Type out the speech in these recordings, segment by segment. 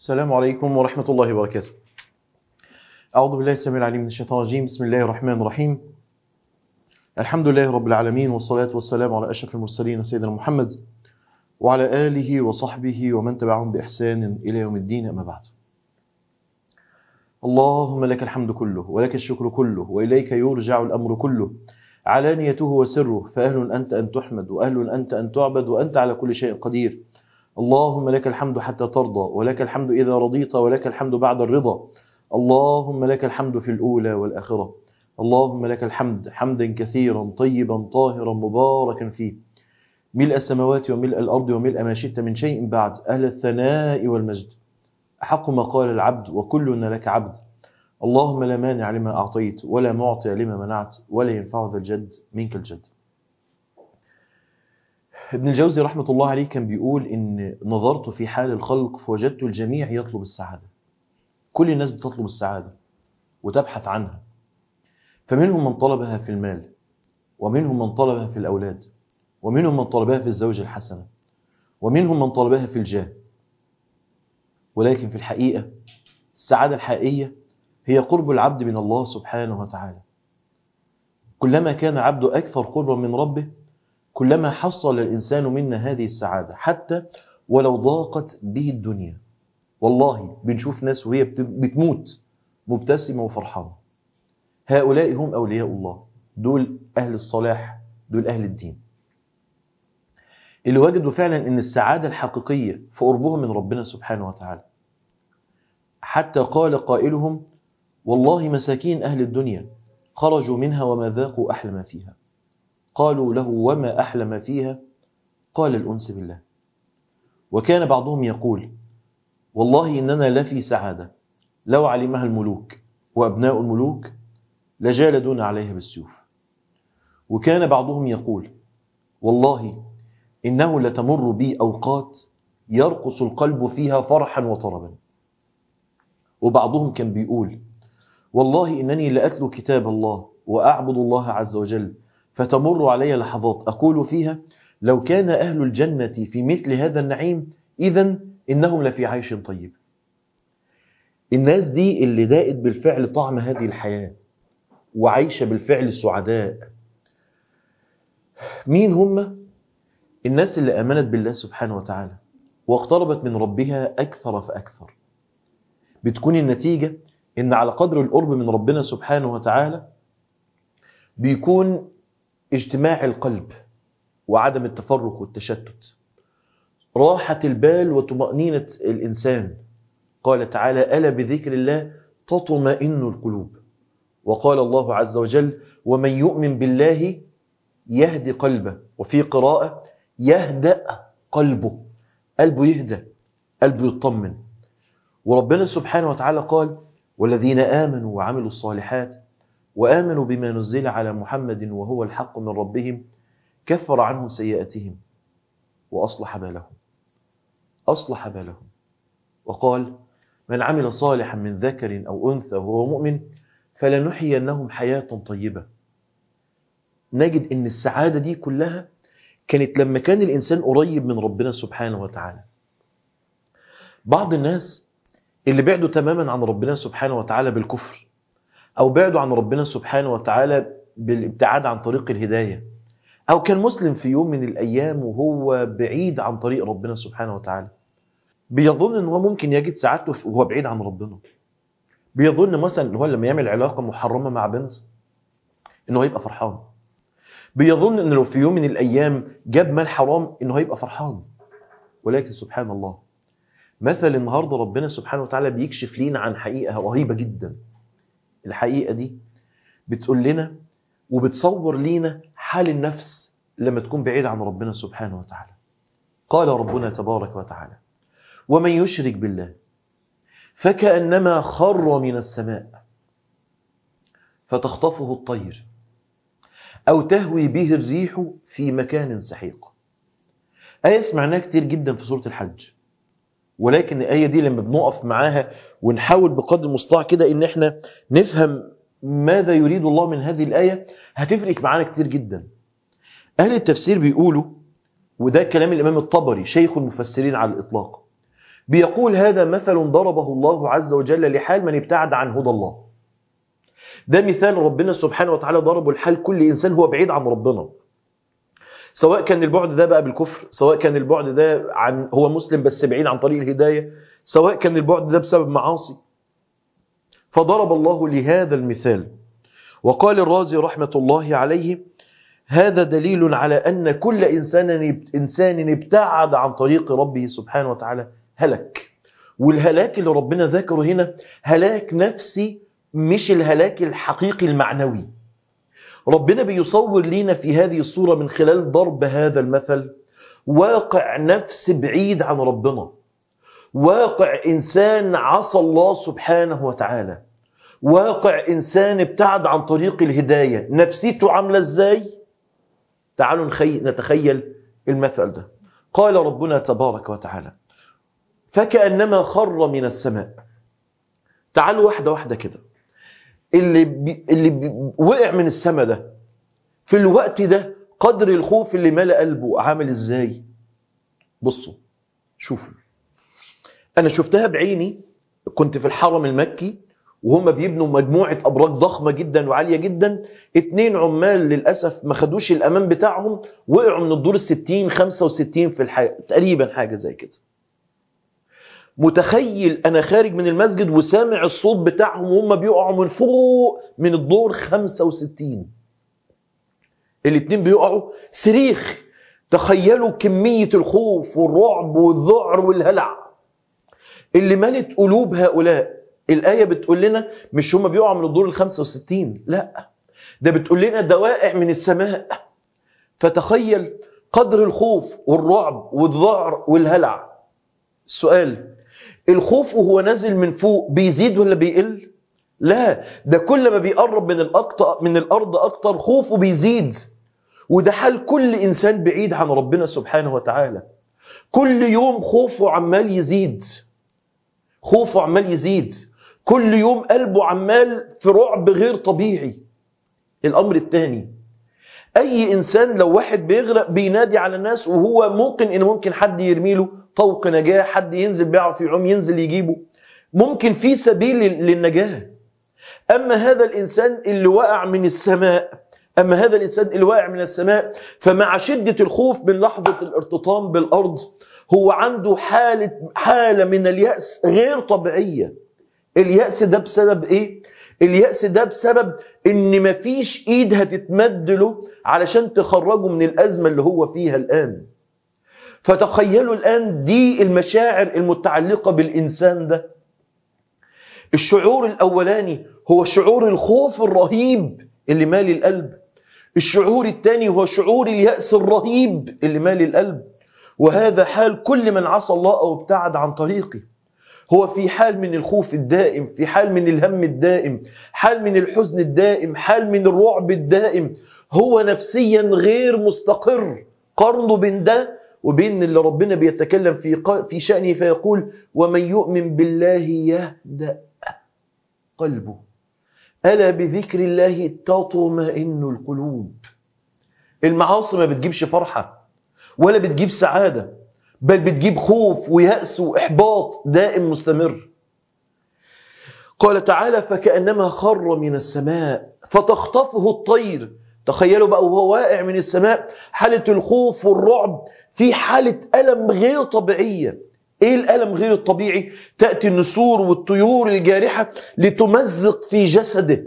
السلام عليكم ورحمة الله وبركاته أعوذ بالله السميع العليم من الشيطان الرجيم بسم الله الرحمن الرحيم الحمد لله رب العالمين والصلاة والسلام على أشرف المرسلين سيدنا محمد وعلى آله وصحبه ومن تبعهم بإحسان إلى يوم الدين أما بعد اللهم لك الحمد كله ولك الشكر كله وإليك يرجع الأمر كله علانيته وسره فأهل أنت أن تحمد وأهل أنت أن تعبد وأنت على كل شيء قدير اللهم لك الحمد حتى ترضى ولك الحمد إذا رضيت ولك الحمد بعد الرضا اللهم لك الحمد في الأولى والآخرة اللهم لك الحمد حمدا كثيرا طيبا طاهرا مباركا فيه ملء السماوات وملء الأرض وملء ما شئت من شيء بعد أهل الثناء والمجد أحق ما قال العبد وكلنا لك عبد اللهم لا مانع لما أعطيت ولا معطي لما منعت ولا ينفع ذا الجد منك الجد ابن الجوزي رحمة الله عليه كان بيقول إن نظرت في حال الخلق فوجدت الجميع يطلب السعادة كل الناس بتطلب السعادة وتبحث عنها فمنهم من طلبها في المال ومنهم من طلبها في الأولاد ومنهم من طلبها في الزوجة الحسنة ومنهم من طلبها في الجاه ولكن في الحقيقة السعادة الحقيقية هي قرب العبد من الله سبحانه وتعالى كلما كان عبد أكثر قربا من ربه كلما حصل الإنسان منا هذه السعادة حتى ولو ضاقت به الدنيا والله بنشوف ناس وهي بتموت مبتسمة وفرحانة هؤلاء هم أولياء الله دول أهل الصلاح دول أهل الدين اللي وجدوا فعلا أن السعادة الحقيقية في قربهم من ربنا سبحانه وتعالى حتى قال قائلهم والله مساكين أهل الدنيا خرجوا منها وما ذاقوا أحلى ما فيها قالوا له وما أحلى ما فيها قال الأنس بالله وكان بعضهم يقول والله إننا لفي سعادة لو علمها الملوك وأبناء الملوك لجالدون عليها بالسيوف وكان بعضهم يقول والله إنه لتمر بي أوقات يرقص القلب فيها فرحا وطربا وبعضهم كان بيقول والله إنني لأتلو كتاب الله وأعبد الله عز وجل فتمر علي لحظات أقول فيها لو كان أهل الجنة في مثل هذا النعيم إذا إنهم لفي عيش طيب الناس دي اللي دائت بالفعل طعم هذه الحياة وعايشة بالفعل سعداء مين هم؟ الناس اللي آمنت بالله سبحانه وتعالى واقتربت من ربها أكثر فأكثر بتكون النتيجة إن على قدر القرب من ربنا سبحانه وتعالى بيكون اجتماع القلب وعدم التفرق والتشتت راحة البال وطمأنينة الإنسان قال تعالى ألا بذكر الله تطمئن القلوب وقال الله عز وجل ومن يؤمن بالله يهدي قلبه وفي قراءة يهدأ قلبه قلبه يهدى قلبه يطمن وربنا سبحانه وتعالى قال والذين آمنوا وعملوا الصالحات وآمنوا بما نزل على محمد وهو الحق من ربهم كفر عنهم سيئاتهم وأصلح بالهم أصلح بالهم وقال من عمل صالحا من ذكر أو أنثى وهو مؤمن فلنحيينهم حياة طيبة نجد أن السعادة دي كلها كانت لما كان الإنسان قريب من ربنا سبحانه وتعالى بعض الناس اللي بعدوا تماما عن ربنا سبحانه وتعالى بالكفر أو بعدوا عن ربنا سبحانه وتعالى بالابتعاد عن طريق الهداية أو كان مسلم في يوم من الأيام وهو بعيد عن طريق ربنا سبحانه وتعالى بيظن أنه ممكن يجد سعادته وهو بعيد عن ربنا بيظن مثلا أنه لما يعمل علاقة محرمة مع بنت أنه هيبقى فرحان بيظن أنه لو في يوم من الأيام جاب مال حرام أنه هيبقى فرحان ولكن سبحان الله مثل النهاردة ربنا سبحانه وتعالى بيكشف لينا عن حقيقة رهيبة جدا الحقيقة دي بتقول لنا وبتصور لينا حال النفس لما تكون بعيد عن ربنا سبحانه وتعالى قال ربنا تبارك وتعالى ومن يشرك بالله فكأنما خر من السماء فتخطفه الطير أو تهوي به الريح في مكان سحيق آية سمعناها كتير جدا في سورة الحج ولكن الآية دي لما بنقف معاها ونحاول بقدر المستطاع كده إن احنا نفهم ماذا يريد الله من هذه الآية هتفرق معانا كتير جدا أهل التفسير بيقولوا وده كلام الإمام الطبري شيخ المفسرين على الإطلاق بيقول هذا مثل ضربه الله عز وجل لحال من ابتعد عن هدى الله ده مثال ربنا سبحانه وتعالى ضربه لحال كل إنسان هو بعيد عن ربنا سواء كان البعد ده بقى بالكفر سواء كان البعد ده عن هو مسلم بس بعيد عن طريق الهداية سواء كان البعد ده بسبب معاصي فضرب الله لهذا المثال وقال الرازي رحمة الله عليه هذا دليل على أن كل إنسان إنسان ابتعد عن طريق ربه سبحانه وتعالى هلك والهلاك اللي ربنا ذكره هنا هلاك نفسي مش الهلاك الحقيقي المعنوي ربنا بيصور لنا في هذه الصورة من خلال ضرب هذا المثل واقع نفس بعيد عن ربنا واقع إنسان عصى الله سبحانه وتعالى واقع إنسان ابتعد عن طريق الهداية نفسيته عاملة إزاي تعالوا نخي... نتخيل المثل ده قال ربنا تبارك وتعالى فكأنما خر من السماء تعالوا واحدة واحدة كده اللي بي... اللي بي... وقع من السماء ده في الوقت ده قدر الخوف اللي ملأ قلبه عامل ازاي بصوا شوفوا انا شفتها بعيني كنت في الحرم المكي وهم بيبنوا مجموعة أبراج ضخمة جدا وعالية جدا اتنين عمال للأسف ما خدوش الأمان بتاعهم وقعوا من الدور الستين خمسة وستين في الحياة تقريبا حاجة زي كده متخيل أنا خارج من المسجد وسامع الصوت بتاعهم وهم بيقعوا من فوق من الدور خمسة وستين الاتنين بيقعوا صريخ تخيلوا كمية الخوف والرعب والذعر والهلع اللي ملت قلوب هؤلاء الآية بتقول لنا مش هما بيقعوا من الدور ال 65 لا ده بتقول لنا ده واقع من السماء فتخيل قدر الخوف والرعب والذعر والهلع السؤال الخوف وهو نازل من فوق بيزيد ولا بيقل لا ده كل ما بيقرب من الأكتر من الأرض أكتر خوفه بيزيد وده حال كل إنسان بعيد عن ربنا سبحانه وتعالى كل يوم خوفه عمال يزيد خوفه عمال يزيد كل يوم قلبه عمال في رعب غير طبيعي الأمر الثاني أي إنسان لو واحد بيغرق بينادي على الناس وهو ممكن إن ممكن حد يرميله طوق نجاة حد ينزل بيعرف يعوم ينزل يجيبه ممكن في سبيل للنجاة أما هذا الإنسان اللي وقع من السماء أما هذا الإنسان اللي واقع من السماء فمع شدة الخوف من لحظة الارتطام بالأرض هو عنده حالة, حالة من اليأس غير طبيعية اليأس ده بسبب إيه؟ اليأس ده بسبب إن مفيش إيد هتتمد له علشان تخرجه من الأزمة اللي هو فيها الآن فتخيلوا الآن دي المشاعر المتعلقة بالإنسان ده الشعور الأولاني هو شعور الخوف الرهيب اللي مالي القلب الشعور الثاني هو شعور اليأس الرهيب اللي مالي القلب وهذا حال كل من عصى الله أو ابتعد عن طريقي هو في حال من الخوف الدائم في حال من الهم الدائم حال من الحزن الدائم حال من الرعب الدائم هو نفسيا غير مستقر قرنه بين ده وبين اللي ربنا بيتكلم في في شأنه فيقول ومن يؤمن بالله يهدأ قلبه ألا بذكر الله تطمئن القلوب المعاصي ما بتجيبش فرحة ولا بتجيب سعادة بل بتجيب خوف ويأس وإحباط دائم مستمر قال تعالى فكأنما خر من السماء فتخطفه الطير تخيلوا بقى وهو واقع من السماء حالة الخوف والرعب في حالة ألم غير طبيعية ايه الألم غير الطبيعي تأتي النسور والطيور الجارحة لتمزق في جسده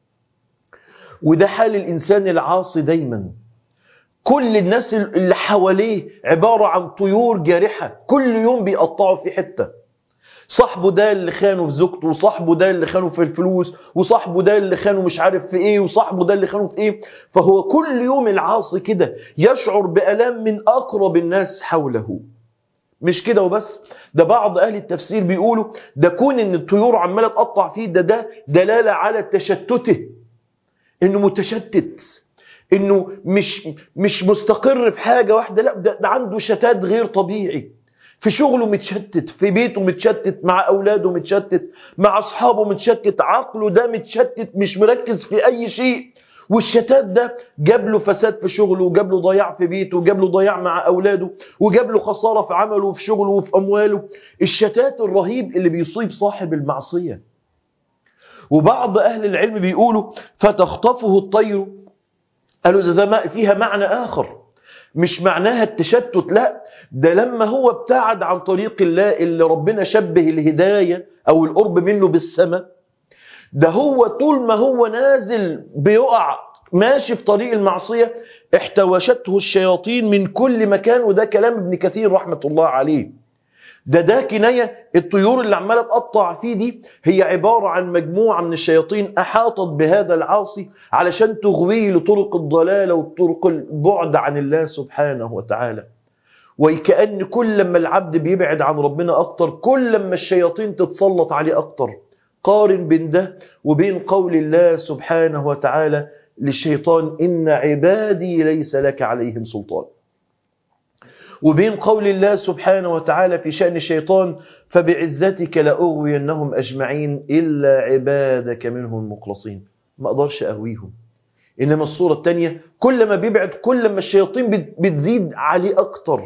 وده حال الإنسان العاصي دايما كل الناس اللي حواليه عبارة عن طيور جارحة كل يوم بيقطعوا في حتة صاحبه ده اللي خانه في زوجته وصاحبه ده اللي خانه في الفلوس وصاحبه ده اللي خانه مش عارف في ايه وصاحبه ده اللي خانه في ايه فهو كل يوم العاصي كده يشعر بألام من أقرب الناس حوله مش كده وبس ده بعض أهل التفسير بيقولوا ده كون ان الطيور عمالة تقطع فيه ده ده دلالة على تشتته انه متشتت انه مش مش مستقر في حاجة واحدة لا ده, ده عنده شتات غير طبيعي في شغله متشتت في بيته متشتت مع أولاده متشتت مع أصحابه متشتت عقله ده متشتت مش مركز في أي شيء والشتات ده جاب له فساد في شغله وجاب له ضياع في بيته وجاب له ضياع مع أولاده وجاب له خسارة في عمله وفي شغله وفي أمواله الشتات الرهيب اللي بيصيب صاحب المعصية وبعض أهل العلم بيقولوا فتخطفه الطير قالوا ده, ده فيها معنى آخر مش معناها التشتت لا ده لما هو ابتعد عن طريق الله اللي ربنا شبه الهداية أو القرب منه بالسماء ده هو طول ما هو نازل بيقع ماشي في طريق المعصية احتوشته الشياطين من كل مكان وده كلام ابن كثير رحمة الله عليه ده ده كناية الطيور اللي عمالة تقطع فيه دي هي عبارة عن مجموعة من الشياطين أحاطت بهذا العاصي علشان تغويه لطرق الضلالة وطرق البعد عن الله سبحانه وتعالى وكأن كل لما العبد بيبعد عن ربنا أكتر كل لما الشياطين تتسلط عليه أكتر قارن بين ده وبين قول الله سبحانه وتعالى للشيطان إن عبادي ليس لك عليهم سلطان وبين قول الله سبحانه وتعالى في شأن الشيطان فبعزتك لأغوينهم أجمعين إلا عبادك منهم المخلصين ما أقدرش أغويهم إنما الصورة الثانية كل ما بيبعد كل ما الشياطين بتزيد عليه أكتر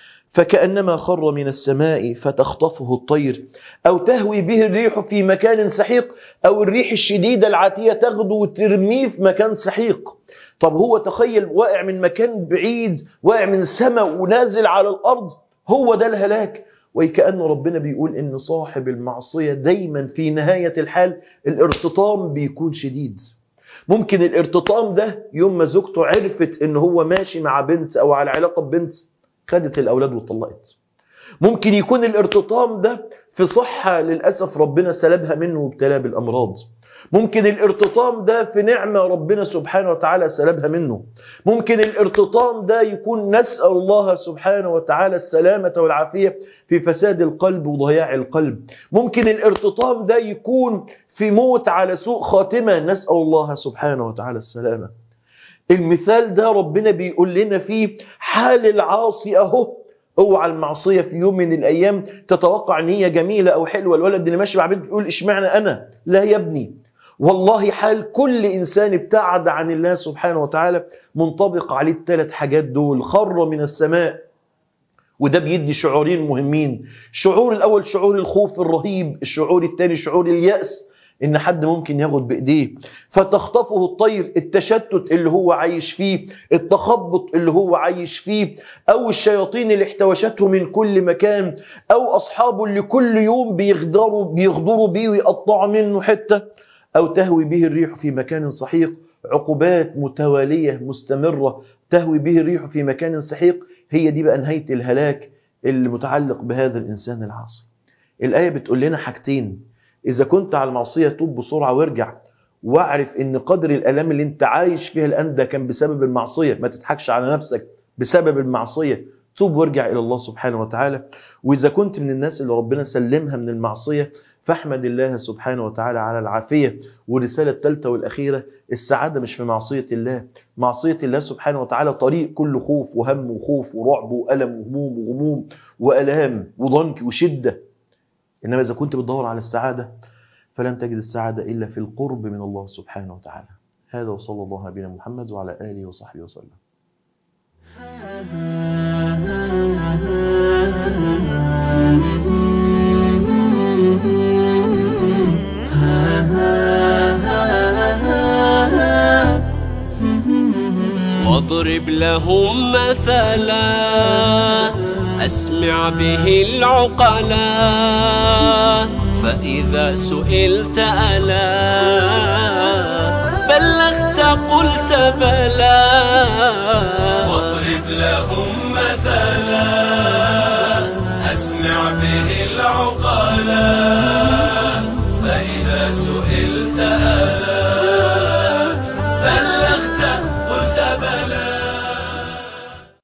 فكأنما خر من السماء فتخطفه الطير أو تهوي به الريح في مكان سحيق أو الريح الشديدة العاتية تغدو وترميه في مكان سحيق طب هو تخيل واقع من مكان بعيد واقع من السماء ونازل على الأرض هو ده الهلاك وكأن ربنا بيقول إن صاحب المعصية دايما في نهاية الحال الارتطام بيكون شديد ممكن الارتطام ده يوم ما زوجته عرفت إن هو ماشي مع بنت أو على علاقة ببنت خدت الأولاد وطلقت ممكن يكون الارتطام ده في صحة للأسف ربنا سلبها منه وابتلاه بالأمراض ممكن الارتطام ده في نعمة ربنا سبحانه وتعالى سلبها منه ممكن الارتطام ده يكون نسأل الله سبحانه وتعالى السلامة والعافية في فساد القلب وضياع القلب ممكن الارتطام ده يكون في موت على سوء خاتمة نسأل الله سبحانه وتعالى السلامة المثال ده ربنا بيقول لنا فيه حال العاصي اهو اوعى المعصيه في يوم من الايام تتوقع ان هي جميله او حلوه الولد اللي ماشي مع بنت يقول اشمعنى انا لا يا ابني والله حال كل انسان ابتعد عن الله سبحانه وتعالى منطبق عليه الثلاث حاجات دول خر من السماء وده بيدي شعورين مهمين الشعور الاول شعور الخوف الرهيب الشعور الثاني شعور الياس ان حد ممكن ياخد بايديه فتخطفه الطير التشتت اللي هو عايش فيه التخبط اللي هو عايش فيه او الشياطين اللي احتوشته من كل مكان او اصحابه اللي كل يوم بيغدروا بيغدروا بيه ويقطعوا منه حته او تهوي به الريح في مكان سحيق عقوبات متواليه مستمره تهوي به الريح في مكان سحيق هي دي بقى نهايه الهلاك اللي متعلق بهذا الانسان العاصي الايه بتقول لنا حاجتين إذا كنت على المعصية توب بسرعة وارجع واعرف ان قدر الالام اللي انت عايش فيها الان ده كان بسبب المعصيه ما تضحكش على نفسك بسبب المعصيه توب وارجع الى الله سبحانه وتعالى واذا كنت من الناس اللي ربنا سلمها من المعصيه فاحمد الله سبحانه وتعالى على العافيه والرساله الثالثه والاخيره السعاده مش في معصيه الله معصيه الله سبحانه وتعالى طريق كله خوف وهم وخوف ورعب والم وهموم وغموم والام وضنك وشده انما اذا كنت بتدور على السعاده فلن تجد السعادة إلا في القرب من الله سبحانه وتعالى هذا وصلى الله على نبينا محمد وعلى آله وصحبه وسلم واضرب لهم مثلا أسمع به العقلا فإذا سئلت ألا بلغت قلت بلى واضرب لهم